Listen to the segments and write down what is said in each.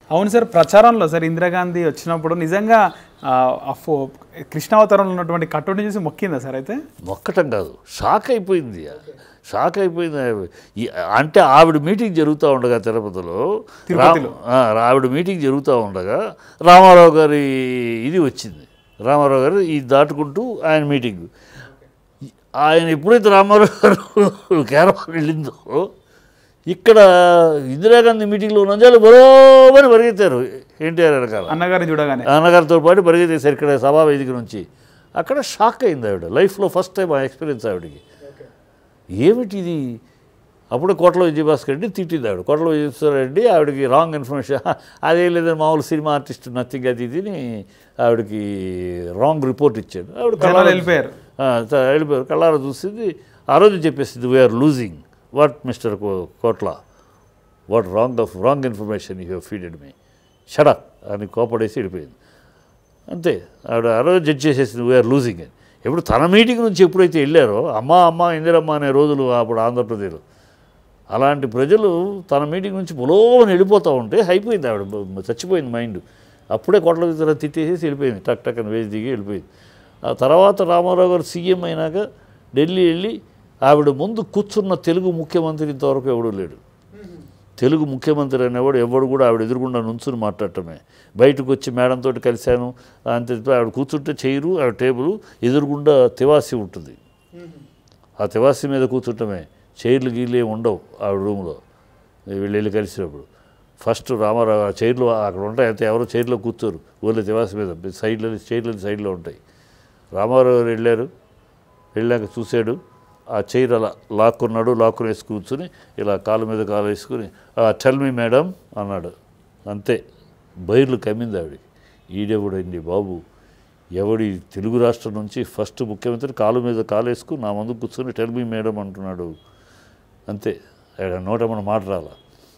అవును సార్ ప్రచారంలో సార్ ఇందిరాగాంధీ వచ్చినప్పుడు నిజంగా ఆ, ఆ ఫో కృష్ణావతారంలో ఉన్నటువంటి కట్టుని చూసి మొక్కిందా సార్ అయితే మొక్కటం కాదు షాక్ అయిపోయింది షాక్ అయిపోయింది ఈ- అంటే ఆవిడ మీటింగ్ జరుగుతూ ఉండగా తిరుపతిలో తిరుపతిలో. రామ్- ఆ, ఆవిడ మీటింగ్ జరుగుతూ ఉండగా రామారావు గారి ఇది వచ్చింది రామారావు గారు ఈ దాటుకుంటూ ఆయన మీటింగ్ ఆయన ఎప్పుడైతే రామారావు గారు కేరళ వెళ్ళిందో ఇక్కడ ఇందిరాగాంధీ మీటింగ్లో నంజాలు బరోబరి పరిగెత్తారు ఎన్టీఆర్ వెనకాల అన్నగారిని చూడగానే నాన్నగారితో పాటు పరిగెత్తేసారు ఇక్కడ సభా వేదిక నుంచి అక్కడ షాక్ అయింది ఆవిడ లైఫ్లో ఫస్ట్ టైం ఆ ఎక్స్పీరియన్స్ ఆవిడకి ఏమిటి ఇది అప్పుడు కోట్ల విజయభాస్కర్ రెడ్డి తిట్టింది ఆవిడ కోట్ల విజయభాస్కర్ రెడ్డి ఆవిడకి రాంగ్ ఇన్ఫర్మేషన్ అదేం లేదని మామూలు సినిమా ఆర్టిస్ట్ నథింగ్ అది ఇదిని ఆవిడకి రాంగ్ రిపోర్ట్ ఇచ్చాడు ఆవిడ జనాలు కళ్ళారా- వెళ్ళిపోయారు. ఆ, త- వెళ్ళిపోయారు కళ్ళారా చూసింది ఆ రోజు చెప్పేసింది we're losing what mister Kotla what wrong of wrong information you have feeded me shut up అని కోపడేసి వెళ్ళిపోయింది అంతే ఆవిడ ఆ రోజు జడ్జ్ చేసేసింది వీఆర్ లూజింగ్ అని ఎప్పుడు తన మీటింగ్ నుంచి ఎప్పుడైతే వెళ్ళారో అమ్మ అమ్మ ఇందిరమ్మ అనే రోజులు అప్పుడు ఆంధ్రప్రదేశ్లో అలాంటి ప్రజలు తన మీటింగ్ నుంచి పొలోని వెళ్ళిపోతూ ఉంటే అయిపోయింది ఆవిడ బ- చచ్చిపోయింది మైండ్ అప్పుడే కోట్ల దగ్గర తిట్టేసేసి వెళ్ళిపోయింది టక్ టక్ అని వేసి దిగి వెళ్ళిపోయింది ఆ తర్వాత రామారావు గారు సీఎం అయినాక ఢిల్లీ వెళ్ళి ఆవిడ ముందు కూర్చున్న తెలుగు ముఖ్యమంత్రి ఇంతవరకు ఎవడూ లేడు తెలుగు ముఖ్యమంత్రి అనేవాడు ఎవడు కూడా ఆవిడ ఎదురుగుండా నుంచుని మాట్లాడటమే బయటకు వచ్చి మేడంతో కలిశాను అంతే ఆవిడ కూర్చుంటే చైరు ఆవిడ టేబుల్ ఎదురుగుండా తివాసి ఉంటుంది ఆ తివాసి మీద కూర్చుంటమే చైర్లు గీళ్ళు ఏమి ఉండవు ఆవిడ రూమ్లో వీళ్ళు వెళ్ళి కలిసినప్పుడు ఫస్ట్ రామారావు ఆ చైర్లు అక్కడ ఉంటాయి అయితే ఎవరో చైర్లో కూర్చోరు ఊళ్ళో తివాసి మీద సైడ్లో చైర్లు సైడ్లో ఉంటాయి రామారావు గారు వెళ్ళారు వెళ్ళాక చూశాడు ఆ చైర్ అలా లాక్కున్నాడు లాక్కుని వేసి కూర్చుని ఇలా కాలు మీద కాలు వేసుకుని టెల్ మీ మేడం అన్నాడు అంతే బైర్లు కమ్మింది ఆవిడకి ఈడెవడండి బాబు ఎవడి తెలుగు రాష్ట్రం నుంచి ఫస్ట్ ముఖ్యమంత్రి కాలు మీద కాలు వేసుకుని నా ముందు కూర్చొని టెల్ మీ మేడం అంటున్నాడు అంతే ఆవిడ నోట మన మాట రాల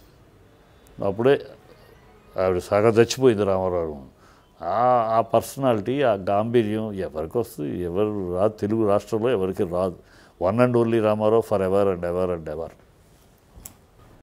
అప్పుడే ఆవిడ సగం చచ్చిపోయింది రామారావు ఆ ఆ పర్సనాలిటీ ఆ గాంభీర్యం ఎవరికి వస్తుంది ఎవరు రాదు తెలుగు రాష్ట్రంలో ఎవరికి రాదు one and only Ramarao for ever and ever and ever